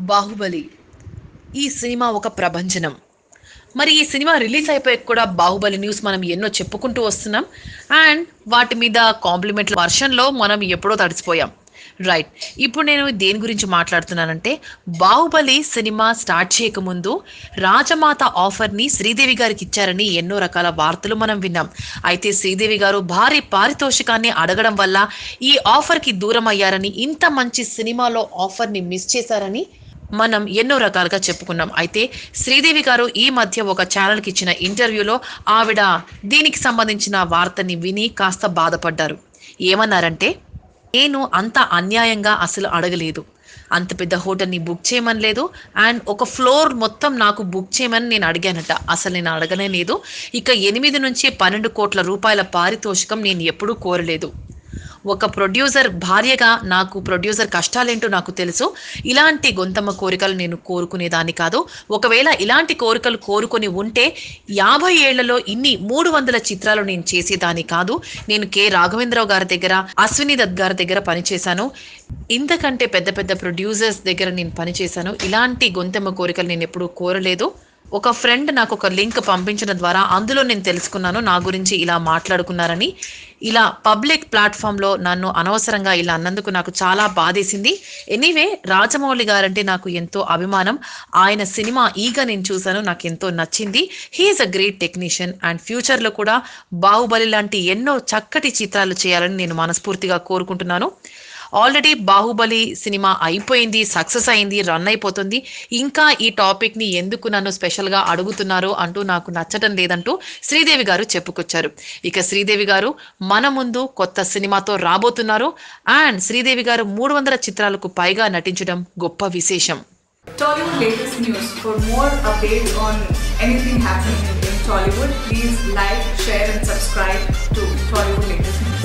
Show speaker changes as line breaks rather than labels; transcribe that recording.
బాహుబలి ఈ సినిమా ఒక ప్రభంజనం మరి ఈ సినిమా రిలీజ్ అయిపోయాక కూడా బాహుబలి న్యూస్ మనం ఎన్నో చెప్పుకుంటూ వస్తున్నాం అండ్ వాటి మీద కాంప్లిమెంట్ల వర్షన్లో మనం ఎప్పుడో తడిసిపోయాం రైట్ ఇప్పుడు నేను దేని గురించి మాట్లాడుతున్నానంటే బాహుబలి సినిమా స్టార్ట్ చేయకముందు రాజమాత ఆఫర్ని శ్రీదేవి గారికి ఇచ్చారని ఎన్నో రకాల వార్తలు మనం విన్నాం అయితే శ్రీదేవి గారు భారీ పారితోషికాన్ని అడగడం వల్ల ఈ ఆఫర్కి దూరం అయ్యారని ఇంత మంచి సినిమాలో ఆఫర్ని మిస్ చేశారని మనం ఎన్నో రకాలుగా చెప్పుకున్నాం అయితే శ్రీదేవి గారు ఈ మధ్య ఒక ఛానల్కి ఇచ్చిన ఇంటర్వ్యూలో ఆవిడ దీనికి సంబంధించిన వార్తని విని కాస్త బాధపడ్డారు ఏమన్నారంటే నేను అంత అన్యాయంగా అసలు అడగలేదు అంత పెద్ద హోటల్ని బుక్ చేయమని లేదు అండ్ ఒక ఫ్లోర్ మొత్తం నాకు బుక్ చేయమని నేను అడిగానట అసలు నేను అడగనే లేదు ఇక ఎనిమిది నుంచి పన్నెండు కోట్ల రూపాయల పారితోషికం నేను ఎప్పుడూ కోరలేదు ఒక ప్రొడ్యూసర్ భార్యగా నాకు ప్రొడ్యూసర్ కష్టాలేంటో నాకు తెలుసు ఇలాంటి గొంతమ్మ కోరికలు నేను కోరుకునేదాన్ని కాదు ఒకవేళ ఇలాంటి కోరికలు కోరుకొని ఉంటే యాభై ఏళ్లలో ఇన్ని మూడు వందల చిత్రాలు నేను చేసేదాన్ని కాదు నేను కె రాఘవేంద్రరావు గారి దగ్గర అశ్విని దత్ గారి దగ్గర పనిచేశాను ఇంతకంటే పెద్ద పెద్ద ప్రొడ్యూసర్స్ దగ్గర నేను పనిచేశాను ఇలాంటి గొంతెమ్మ కోరికలు నేను ఎప్పుడూ కోరలేదు ఒక ఫ్రెండ్ నాకు ఒక లింక్ పంపించడం ద్వారా అందులో నేను తెలుసుకున్నాను నా గురించి ఇలా మాట్లాడుకున్నారని ఇలా పబ్లిక్ ప్లాట్ఫామ్లో నన్ను అనవసరంగా ఇలా అన్నందుకు నాకు చాలా బాధేసింది ఎనీవే రాజమౌళి గారంటే నాకు ఎంతో అభిమానం ఆయన సినిమా ఈగ నేను చూశాను నాకు ఎంతో నచ్చింది he is a great technician and ఫ్యూచర్లో కూడా బాహుబలి లాంటి ఎన్నో చక్కటి చిత్రాలు చేయాలని నేను మనస్ఫూర్తిగా కోరుకుంటున్నాను ఆల్రెడీ బాహుబలి సినిమా అయిపోయింది సక్సెస్ అయింది రన్ అయిపోతుంది ఇంకా ఈ టాపిక్ని ఎందుకు నన్ను స్పెషల్గా అడుగుతున్నారు అంటూ నాకు నచ్చటం లేదంటూ శ్రీదేవి గారు చెప్పుకొచ్చారు ఇక శ్రీదేవి గారు మన ముందు కొత్త సినిమాతో రాబోతున్నారు అండ్ శ్రీదేవి గారు మూడు వందల చిత్రాలకు పైగా నటించడం గొప్ప విశేషం
Tollywood latest news. For more updates on anything happening in Tollywood, please like, share, and subscribe to Tollywood latest news.